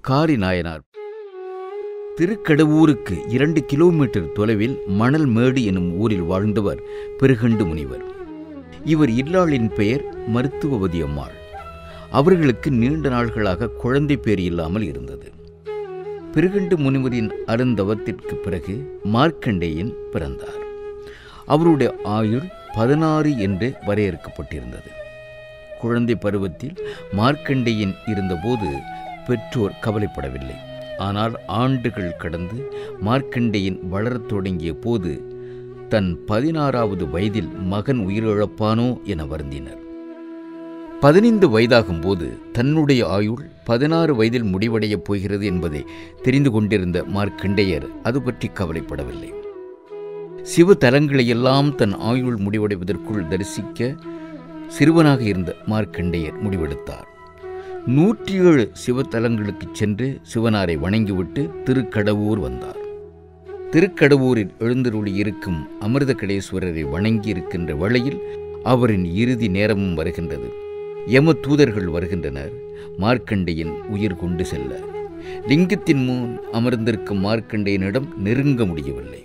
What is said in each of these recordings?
காரி நாயனார் திருக்கடவூருக்கு இரண்டு கிலோமீட்டர் தொலைவில் மணல் மேடு எனும் ஊரில் வாழ்ந்தவர் பெருகண்டு முனிவர் இவர் இல்லாளின் பெயர் மருத்துவவதி அம்மாள் அவர்களுக்கு நீண்ட நாள்களாக குழந்தை பேர் இல்லாமல் இருந்தது பெருகண்டு முனிவரின் அருந்தவத்திற்கு பிறகு மார்க்கண்டேயன் பிறந்தார் அவருடைய ஆயுள் பதினாறு என்று வரையறுக்கப்பட்டிருந்தது குழந்தை பருவத்தில் மார்க்கண்டேயன் இருந்தபோது பெற்றோர் கவலைப்படவில்லை ஆனால் ஆண்டுகள் கடந்து மார்க்கண்டேயன் வளரத் தொடங்கிய போது தன் பதினாறாவது வயதில் மகன் உயிரிழப்பானோ என வருந்தினர் பதினைந்து வயதாகும்போது தன்னுடைய ஆயுள் பதினாறு வயதில் முடிவடையப் போகிறது என்பதை தெரிந்து கொண்டிருந்த மார்க்கண்டேயர் அது பற்றி கவலைப்படவில்லை சிவ தலங்களையெல்லாம் தன் ஆயுள் முடிவடைவதற்குள் தரிசிக்க சிறுவனாக இருந்த மார்க்கண்டேயர் முடிவெடுத்தார் நூற்றி ஏழு சிவத்தலங்களுக்கு சென்று சிவனாரை வணங்கிவிட்டு திருக்கடவூர் வந்தார் திருக்கடவூரில் எழுந்தருளி இருக்கும் அமிர்த கடேஸ்வரரை வணங்கி இருக்கின்ற வேளையில் அவரின் இறுதி நேரமும் வருகின்றது யம தூதர்கள் வருகின்றனர் மார்க்கண்டேயன் உயிர் கொண்டு செல்ல லிங்கத்தின் முன் அமர்ந்திருக்கும் மார்க்கண்டேயனிடம் நெருங்க முடியவில்லை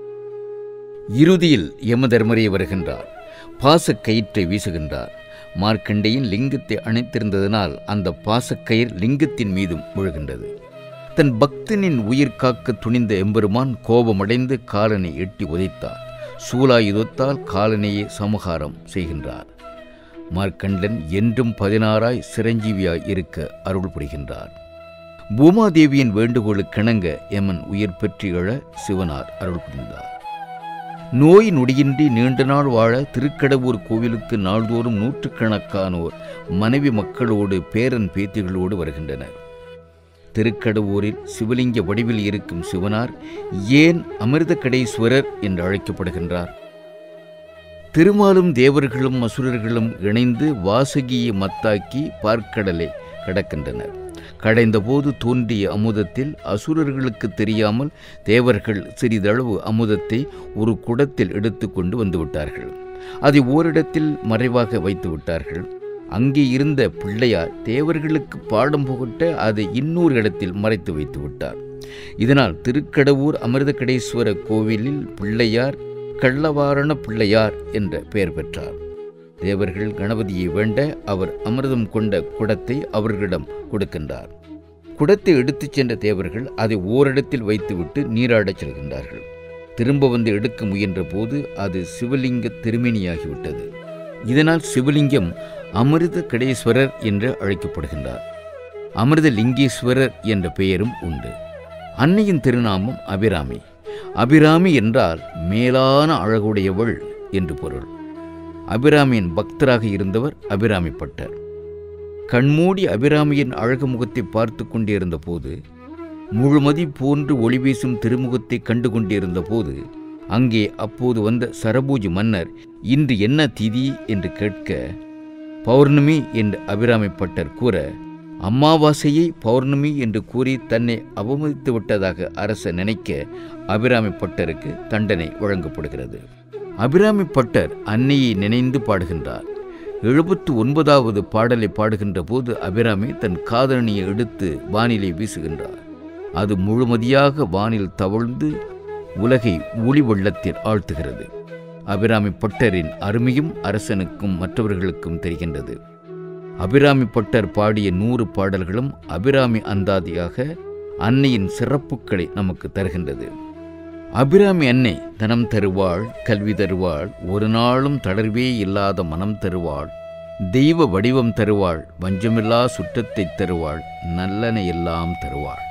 இறுதியில் யமதர்மரே வருகின்றார் பாசக்கயிற்றை வீசுகின்றார் மார்க்கண்டேயன் லிங்கத்தை அணைத்திருந்ததனால் அந்த பாசக்கயிர் லிங்கத்தின் மீதும் விழுகின்றது தன் பக்தனின் உயிர் காக்க துணிந்த எம்பெருமான் கோபமடைந்து காலனை எட்டி உதைத்தார் சூலாயுதத்தால் காலனையே சமகாரம் செய்கின்றார் மார்க்கண்டன் என்றும் பதினாறாய் சிரஞ்சீவியாய் இருக்க அருள் புரிகின்றார் பூமாதேவியின் வேண்டுகோளுக்கிணங்க யமன் உயிர் பெற்று எழ சிவனார் அருள் புரிந்தார் நோய் நொடியின்றி நீண்ட நாள் வாழ திருக்கடவூர் கோவிலுக்கு நாள்தோறும் நூற்றுக்கணக்கானோர் மனைவி மக்களோடு பேரன் பேத்திகளோடு வருகின்றனர் திருக்கடவூரில் சிவலிங்க வடிவில் இருக்கும் சிவனார் ஏன் அமிர்த கடேஸ்வரர் என்று அழைக்கப்படுகின்றார் திருமாலும் தேவர்களும் அசுரர்களும் இணைந்து வாசகியை மத்தாக்கி பார்க்கடலை கடக்கின்றனர் கடைந்தபோது தோன்றிய அமுதத்தில் அசுரர்களுக்கு தெரியாமல் தேவர்கள் சிறிதளவு அமுதத்தை ஒரு குடத்தில் எடுத்துக்கொண்டு வந்து விட்டார்கள் அதை ஓரிடத்தில் மறைவாக வைத்து விட்டார்கள் அங்கே இருந்த பிள்ளையார் தேவர்களுக்கு பாடம் புகட்ட அதை இன்னொரு இடத்தில் மறைத்து வைத்து விட்டார் இதனால் திருக்கடவூர் அமிர்தகடேஸ்வர கோவிலில் பிள்ளையார் கள்ளவாரண பிள்ளையார் என்ற பெயர் பெற்றார் தேவர்கள் கணபதியை வேண்ட அவர் அமிர்தம் கொண்ட குடத்தை அவர்களிடம் கொடுக்கின்றார் குடத்தை எடுத்துச் சென்ற தேவர்கள் அதை ஓரிடத்தில் வைத்துவிட்டு நீராடச் செல்கின்றார்கள் திரும்ப வந்து எடுக்க முயன்ற போது அது சிவலிங்க திருமேனியாகிவிட்டது இதனால் சிவலிங்கம் அமிர்த கடேஸ்வரர் என்று அழைக்கப்படுகின்றார் அமிர்த லிங்கேஸ்வரர் என்ற பெயரும் உண்டு அன்னையின் திருநாமம் அபிராமி அபிராமி என்றால் மேலான அழகுடையவள் என்று பொருள் அபிராமியின் பக்தராக இருந்தவர் அபிராமி பட்டர் கண்மூடி அபிராமியின் அழகு முகத்தை பார்த்து கொண்டிருந்த போது முழுமதி போன்று ஒளி வீசும் திருமுகத்தை கண்டு கொண்டிருந்த போது அங்கே அப்போது வந்த சரபூஜி மன்னர் இன்று என்ன திதி என்று கேட்க பௌர்ணமி என்று அபிராமி பட்டர் கூற அமாவாசையை பௌர்ணமி என்று கூறி தன்னை அவமதித்து விட்டதாக அரசர் நினைக்க அபிராமி பட்டருக்கு தண்டனை வழங்கப்படுகிறது அபிராமி பட்டர் அன்னையை நினைந்து பாடுகின்றார் எழுபத்து ஒன்பதாவது பாடலை பாடுகின்ற போது அபிராமி தன் காதலனியை எடுத்து வானிலை வீசுகின்றார் அது முழுமதியாக வானில் தவழ்ந்து உலகை ஒளி வெள்ளத்தில் ஆழ்த்துகிறது அபிராமி பட்டரின் அருமையும் அரசனுக்கும் மற்றவர்களுக்கும் தெரிகின்றது அபிராமி பட்டர் பாடிய நூறு பாடல்களும் அபிராமி அந்தாதியாக அன்னையின் சிறப்புகளை நமக்கு தருகின்றது அபிராமி அன்னை தனம் தருவாள் கல்வி தருவாள் ஒரு நாளும் தளர்வே இல்லாத மனம் தருவாள் தெய்வ வடிவம் தருவாள் வஞ்சமில்லா சுற்றத்தை தருவாள் நல்லன எல்லாம் தருவாள்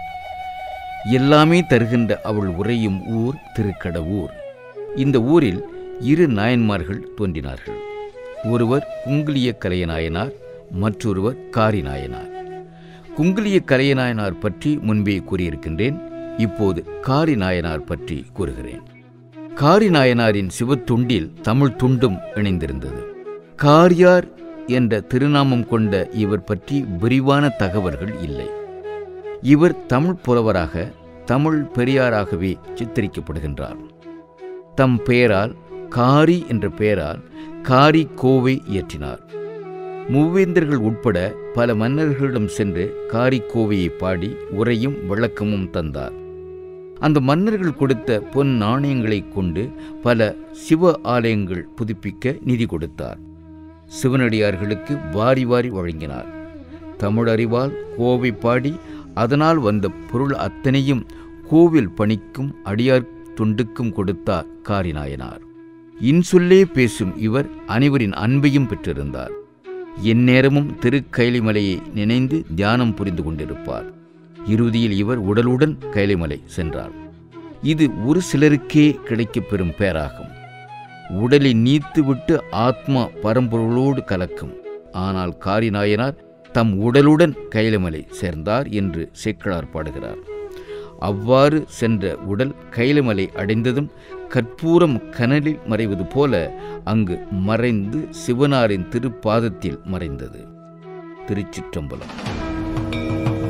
எல்லாமே தருகின்ற அவள் உறையும் ஊர் திருக்கடவூர் இந்த ஊரில் இரு நாயன்மார்கள் தோன்றினார்கள் ஒருவர் குங்குலிய கலையநாயனார் மற்றொருவர் காரி நாயனார் குங்குலிய கலையநாயனார் பற்றி முன்பே கூறியிருக்கின்றேன் இப்போது காரி நாயனார் பற்றி கூறுகிறேன் காரி நாயனாரின் சிவத்துண்டில் தமிழ் துண்டும் இணைந்திருந்தது காரியார் என்ற திருநாமம் கொண்ட இவர் பற்றி விரிவான தகவல்கள் இல்லை இவர் தமிழ் புலவராக தமிழ் பெரியாராகவே சித்தரிக்கப்படுகின்றார் தம் பெயரால் காரி என்ற பெயரால் காரி கோவை இயற்றினார் மூவேந்தர்கள் உட்பட பல மன்னர்களிடம் சென்று காரிக்கோவையை பாடி உரையும் விளக்கமும் தந்தார் அந்த மன்னர்கள் கொடுத்த பொன் நாணயங்களைக் கொண்டு பல சிவ ஆலயங்கள் புதுப்பிக்க நிதி கொடுத்தார் சிவனடியார்களுக்கு வாரி வாரி வழங்கினார் தமிழறிவால் கோவை பாடி அதனால் வந்த பொருள் அத்தனையும் கோவில் பணிக்கும் அடியார் தொண்டுக்கும் கொடுத்தார் காரிநாயனார் இன்சொல்லே பேசும் இவர் அனைவரின் அன்பையும் பெற்றிருந்தார் எந்நேரமும் திருக்கைலிமலையை நினைந்து தியானம் புரிந்து கொண்டிருப்பார் இறுதியில் இவர் உடலுடன் கைலிமலை சென்றார் இது ஒரு சிலருக்கே கிடைக்கப் பெறும் பேராகும் உடலை நீத்துவிட்டு ஆத்மா பரம்பொருளோடு கலக்கும் ஆனால் காரிநாயனார் தம் உடலுடன் கைலமலை சேர்ந்தார் என்று சேக்கிழார் பாடுகிறார் அவ்வாறு சென்ற உடல் கைலமலை அடைந்ததும் கற்பூரம் கனலில் மறைவது போல அங்கு மறைந்து சிவனாரின் திருப்பாதத்தில் மறைந்தது திருச்சிற்றம்பலம்